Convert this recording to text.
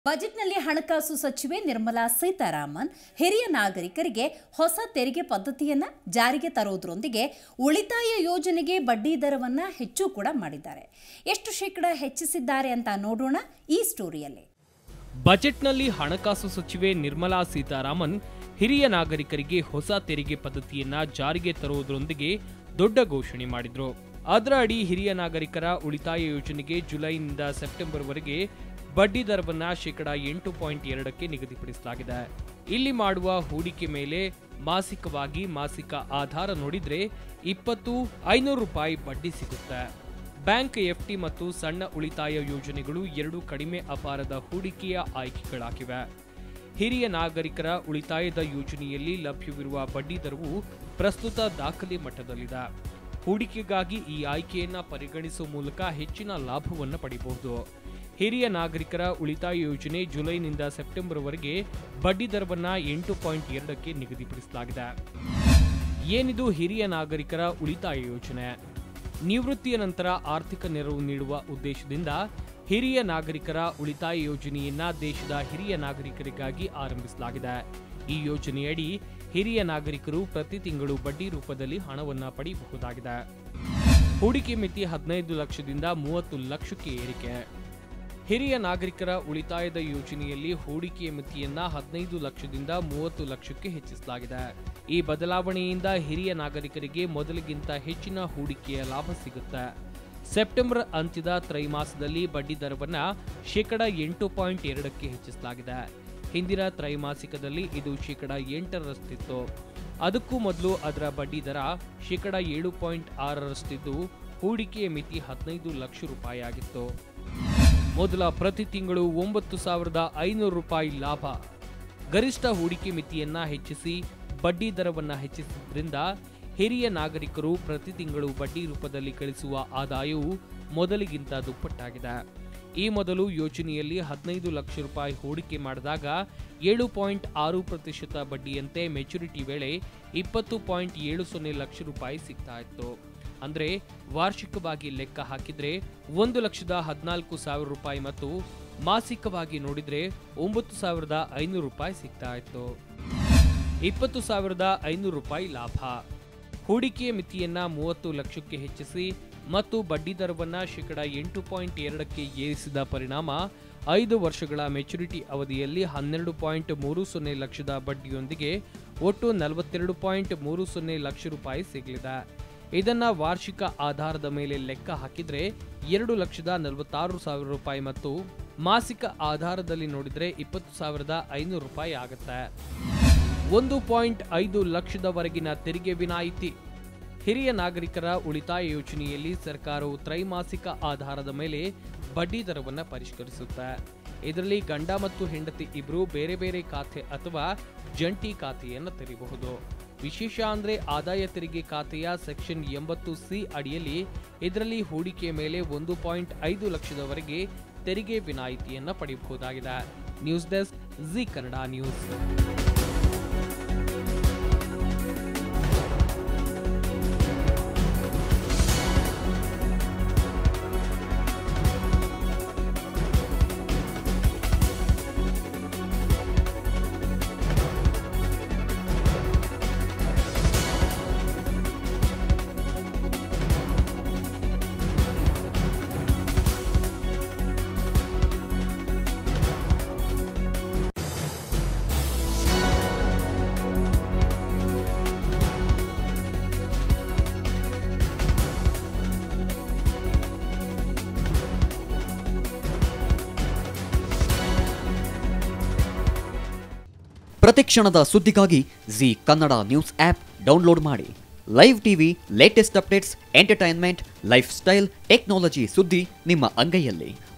ಬಜೆಟ್ನಲ್ಲಿ ಹಣಕಾಸು ಸಚಿವೆ ನಿರ್ಮಲಾ ಸೀತಾರಾಮನ್ ಹಿರಿಯ ನಾಗರಿಕರಿಗೆ ಹೊಸ ತೆರಿಗೆ ಪದ್ಧತಿಯನ್ನ ಜಾರಿಗೆ ತರುವುದರೊಂದಿಗೆ ಉಳಿತಾಯ ಯೋಜನೆಗೆ ಬಡ್ಡಿ ದರವನ್ನ ಹೆಚ್ಚು ಕೂಡ ಮಾಡಿದ್ದಾರೆ ಎಷ್ಟು ಶೇಕಡ ಹೆಚ್ಚಿಸಿದ್ದಾರೆ ಅಂತ ನೋಡೋಣ ಈ ಸ್ಟೋರಿಯಲ್ಲಿ ಬಜೆಟ್ನಲ್ಲಿ ಹಣಕಾಸು ಸಚಿವೆ ನಿರ್ಮಲಾ ಸೀತಾರಾಮನ್ ಹಿರಿಯ ನಾಗರಿಕರಿಗೆ ಹೊಸ ತೆರಿಗೆ ಪದ್ಧತಿಯನ್ನ ಜಾರಿಗೆ ತರುವುದರೊಂದಿಗೆ ದೊಡ್ಡ ಘೋಷಣೆ ಮಾಡಿದ್ರು ಅದರ ಅಡಿ ಹಿರಿಯ ನಾಗರಿಕರ ಉಳಿತಾಯ ಯೋಜನೆಗೆ ಜುಲೈನಿಂದ ಸೆಪ್ಟೆಂಬರ್ವರೆಗೆ ಬಡ್ಡಿ ದರವನ್ನ ಶೇಕಡ ಎಂಟು ಪಾಯಿಂಟ್ ಎರಡಕ್ಕೆ ನಿಗದಿಪಡಿಸಲಾಗಿದೆ ಇಲ್ಲಿ ಮಾಡುವ ಹೂಡಿಕೆ ಮೇಲೆ ಮಾಸಿಕವಾಗಿ ಮಾಸಿಕ ಆಧಾರ ನೋಡಿದ್ರೆ ಇಪ್ಪತ್ತು ಐನೂರು ರೂಪಾಯಿ ಬಡ್ಡಿ ಸಿಗುತ್ತೆ ಬ್ಯಾಂಕ್ ಎಫ್ಟಿ ಮತ್ತು ಸಣ್ಣ ಉಳಿತಾಯ ಯೋಜನೆಗಳು ಎರಡು ಕಡಿಮೆ ಅಪಾರದ ಹೂಡಿಕೆಯ ಆಯ್ಕೆಗಳಾಗಿವೆ ಹಿರಿಯ ನಾಗರಿಕರ ಉಳಿತಾಯದ ಯೋಜನೆಯಲ್ಲಿ ಲಭ್ಯವಿರುವ ಬಡ್ಡಿ ದರವು ಪ್ರಸ್ತುತ ದಾಖಲೆ ಮಟ್ಟದಲ್ಲಿದೆ ಹೂಡಿಕೆಗಾಗಿ ಈ ಆಯ್ಕೆಯನ್ನ ಪರಿಗಣಿಸುವ ಮೂಲಕ ಹೆಚ್ಚಿನ ಲಾಭವನ್ನು ಪಡೆಯಬಹುದು ಹಿರಿಯ ನಾಗರಿಕರ ಉಳಿತಾಯ ಯೋಜನೆ ಜುಲೈನಿಂದ ಸೆಪ್ಟೆಂಬರ್ವರೆಗೆ ಬಡ್ಡಿ ದರವನ್ನ ಎಂಟು ಪಾಯಿಂಟ್ ಎರಡಕ್ಕೆ ನಿಗದಿಪಡಿಸಲಾಗಿದೆ ಏನಿದು ಹಿರಿಯ ನಾಗರಿಕರ ಉಳಿತಾಯ ಯೋಜನೆ ನಿವೃತ್ತಿಯ ನಂತರ ಆರ್ಥಿಕ ನೆರವು ನೀಡುವ ಉದ್ದೇಶದಿಂದ ಹಿರಿಯ ನಾಗರಿಕರ ಉಳಿತಾಯ ಯೋಜನೆಯನ್ನ ದೇಶದ ಹಿರಿಯ ನಾಗರಿಕರಿಗಾಗಿ ಆರಂಭಿಸಲಾಗಿದೆ ಈ ಯೋಜನೆಯಡಿ ಹಿರಿಯ ನಾಗರಿಕರು ಪ್ರತಿ ತಿಂಗಳು ಬಡ್ಡಿ ರೂಪದಲ್ಲಿ ಹಣವನ್ನ ಪಡೆಯಬಹುದಾಗಿದೆ ಹೂಡಿಕೆ ಮಿತಿ ಹದಿನೈದು ಲಕ್ಷದಿಂದ ಮೂವತ್ತು ಲಕ್ಷಕ್ಕೆ ಏರಿಕೆ ಹಿರಿಯ ನಾಗರಿಕರ ಉಳಿತಾಯದ ಯೋಜನೆಯಲ್ಲಿ ಹೂಡಿಕೆಯ ಮಿತಿಯನ್ನ ಹದಿನೈದು ಲಕ್ಷದಿಂದ ಮೂವತ್ತು ಲಕ್ಷಕ್ಕೆ ಹೆಚ್ಚಿಸಲಾಗಿದೆ ಈ ಬದಲಾವಣೆಯಿಂದ ಹಿರಿಯ ನಾಗರಿಕರಿಗೆ ಮೊದಲಿಗಿಂತ ಹೆಚ್ಚಿನ ಹೂಡಿಕೆಯ ಲಾಭ ಸಿಗುತ್ತೆ ಸೆಪ್ಟೆಂಬರ್ ಅಂತ್ಯದ ತ್ರೈಮಾಸದಲ್ಲಿ ಬಡ್ಡಿ ದರವನ್ನ ಶೇಕಡ ಎಂಟು ಪಾಯಿಂಟ್ ಎರಡಕ್ಕೆ ಹೆಚ್ಚಿಸಲಾಗಿದೆ ಹಿಂದಿನ ತ್ರೈಮಾಸಿಕದಲ್ಲಿ ಇದು ಶೇಕಡ ಎಂಟರಷ್ಟಿತ್ತು ಅದಕ್ಕೂ ಮೊದಲು ಅದರ ಬಡ್ಡಿ ದರ ಶೇಕಡ ಏಳು ಪಾಯಿಂಟ್ ಆರರಷ್ಟಿದ್ದು ಹೂಡಿಕೆಯ ಮಿತಿ ಹದಿನೈದು ಲಕ್ಷ ರೂಪಾಯಿ ಆಗಿತ್ತು ಮೊದಲ ಪ್ರತಿ ತಿಂಗಳು ಒಂಬತ್ತು ಸಾವಿರದ ಐನೂರು ರೂಪಾಯಿ ಲಾಭ ಗರಿಷ್ಠ ಹೂಡಿಕೆ ಮಿತಿಯನ್ನ ಹೆಚ್ಚಿಸಿ ಬಡ್ಡಿ ದರವನ್ನ ಹೆಚ್ಚಿಸಿದ್ರಿಂದ ಹಿರಿಯ ನಾಗರಿಕರು ಪ್ರತಿ ತಿಂಗಳು ಬಡ್ಡಿ ರೂಪದಲ್ಲಿ ಗಳಿಸುವ ಆದಾಯವು ಮೊದಲಿಗಿಂತ ದುಪ್ಪಟ್ಟಾಗಿದೆ ಈ ಮೊದಲು ಯೋಜನೆಯಲ್ಲಿ ಹದಿನೈದು ಲಕ್ಷ ರೂಪಾಯಿ ಹೂಡಿಕೆ ಮಾಡಿದಾಗ ಏಳು ಪಾಯಿಂಟ್ ಆರು ಪ್ರತಿಶತ ಬಡ್ಡಿಯಂತೆ ಮೆಚುರಿಟಿ ವೇಳೆ ಇಪ್ಪತ್ತು ಪಾಯಿಂಟ್ ಏಳು ಸೊನ್ನೆ ಲಕ್ಷ ರೂಪಾಯಿ ಸಿಗ್ತಾ ಇತ್ತು ಅಂದ್ರೆ ವಾರ್ಷಿಕವಾಗಿ ಲೆಕ್ಕ ಹಾಕಿದ್ರೆ ಒಂದು ಲಕ್ಷದ ಹದಿನಾಲ್ಕು ಸಾವಿರ ರೂಪಾಯಿ ಮತ್ತು ಮಾಸಿಕವಾಗಿ ನೋಡಿದ್ರೆ ಒಂಬತ್ತು ಸಾವಿರದ ಐನೂರು ರೂಪಾಯಿ ಸಿಗ್ತಾ ಇತ್ತು ಇಪ್ಪತ್ತು ಸಾವಿರದ ಐನೂರು ರೂಪಾಯಿ ಲಾಭ ಹೂಡಿಕೆಯ ಮಿತಿಯನ್ನ ಮೂವತ್ತು ಲಕ್ಷಕ್ಕೆ ಹೆಚ್ಚಿಸಿ ಮತ್ತು ಬಡ್ಡಿ ದರವನ್ನ ಶೇಕಡ ಎಂಟು ಪಾಯಿಂಟ್ ಎರಡಕ್ಕೆ ಏರಿಸಿದ ಪರಿಣಾಮ ಐದು ವರ್ಷಗಳ ಮೆಚುರಿಟಿ ಅವಧಿಯಲ್ಲಿ ಹನ್ನೆರಡು ಪಾಯಿಂಟ್ ಮೂರು ಸೊನ್ನೆ ಲಕ್ಷದ ಬಡ್ಡಿಯೊಂದಿಗೆ ಒಟ್ಟು ನಲವತ್ತೆರಡು ಪಾಯಿಂಟ್ ಮೂರು ಸೊನ್ನೆ ಲಕ್ಷ ರೂಪಾಯಿ ಸಿಗಲಿದೆ ಇದನ್ನ ವಾರ್ಷಿಕ ಆಧಾರದ ಮೇಲೆ ಲೆಕ್ಕ ಹಾಕಿದ್ರೆ ಎರಡು ಲಕ್ಷದ ನಲವತ್ತಾರು ಸಾವಿರ ರೂಪಾಯಿ ಮತ್ತು ಮಾಸಿಕ ಆಧಾರದಲ್ಲಿ ನೋಡಿದ್ರೆ ಇಪ್ಪತ್ತು ಸಾವಿರದ ಐನೂರು ರೂಪಾಯಿ ಆಗುತ್ತೆ ಒಂದು ಪಾಯಿಂಟ್ ಐದು ಲಕ್ಷದವರೆಗಿನ ತೆರಿಗೆ ವಿನಾಯಿತಿ ಹಿರಿಯ ನಾಗರಿಕರ ಉಳಿತಾಯ ಯೋಜನೆಯಲ್ಲಿ ಸರ್ಕಾರವು ತ್ರೈಮಾಸಿಕ ಆಧಾರದ ಮೇಲೆ ಬಡ್ಡಿ ದರವನ್ನು ಪರಿಷ್ಕರಿಸುತ್ತೆ ಇದರಲ್ಲಿ ಗಂಡ ಮತ್ತು ಹೆಂಡತಿ ಇಬ್ಬರು ಬೇರೆ ಬೇರೆ ಖಾತೆ ಅಥವಾ ಜಂಟಿ ಖಾತೆಯನ್ನು ತೆರೆಯಬಹುದು ವಿಶೇಷ ಅಂದ್ರೆ ಆದಾಯ ತೆರಿಗೆ ಖಾತೆಯ ಸೆಕ್ಷನ್ ಎಂಬತ್ತು ಸಿ ಅಡಿಯಲ್ಲಿ ಇದರಲ್ಲಿ ಹೂಡಿಕೆಯ ಮೇಲೆ ಒಂದು ಪಾಯಿಂಟ್ ಐದು ಲಕ್ಷದವರೆಗೆ ತೆರಿಗೆ ವಿನಾಯಿತಿಯನ್ನು ಪಡೆಯಬಹುದಾಗಿದೆ news desk Zee Kannada news ಪ್ರತಿಕ್ಷಣದ ಸುದ್ದಿಗಾಗಿ Zee Kannada news app download ಮಾಡಿ live TV latest updates entertainment lifestyle technology ಸುದ್ದಿ ನಿಮ್ಮ ಅಂಗೈಯಲ್ಲಿ